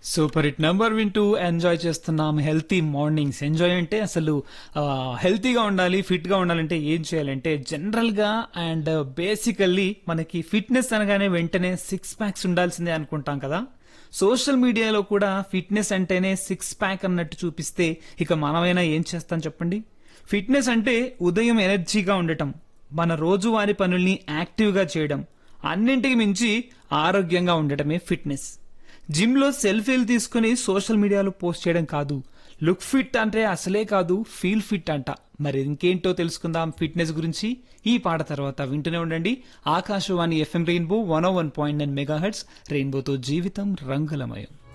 super hit number వింటూ enjoy చేస్తున్నాం healthy mornings enjoy అంటే అసలు హెల్తీగా ఉండాలి ఫిట్ గా ఉండాలంటే ఏం చేయాలంటే జనరల్ గా అండ్ బేసికల్లీ మనకి ఫిట్నెస్ అనగానే వెంటనే సిక్స్ ప్యాక్స్ ఉండాల్సిందే అనుకుంటాం కదా సోషల్ మీడియాలో కూడా ఫిట్నెస్ అంటేనే సిక్స్ ప్యాక్ అన్నట్టు చూపిస్తే ఇక మనమైనా ఏం చేస్తాం చెప్పండి ఫిట్నెస్ అంటే ఉదయం ఎనర్జీగా ఉండటం మన రోజువారీ పనుల్ని యాక్టివ్గా చేయడం అన్నింటికి మించి ఆరోగ్యంగా ఉండటమే ఫిట్నెస్ జిమ్ లో సెల్ఫీలు తీసుకుని సోషల్ మీడియాలో పోస్ట్ చేయడం కాదు లుక్ ఫిట్ అంటే అసలే కాదు ఫీల్ ఫిట్ అంట మరి ఇంకేంటో తెలుసుకుందాం ఫిట్నెస్ గురించి ఈ పాట తర్వాత వింటూనే ఉండండి Akashavani FM rainbow one one point nine megahertz రెయిన్బోతో జీవితం రంగులమయం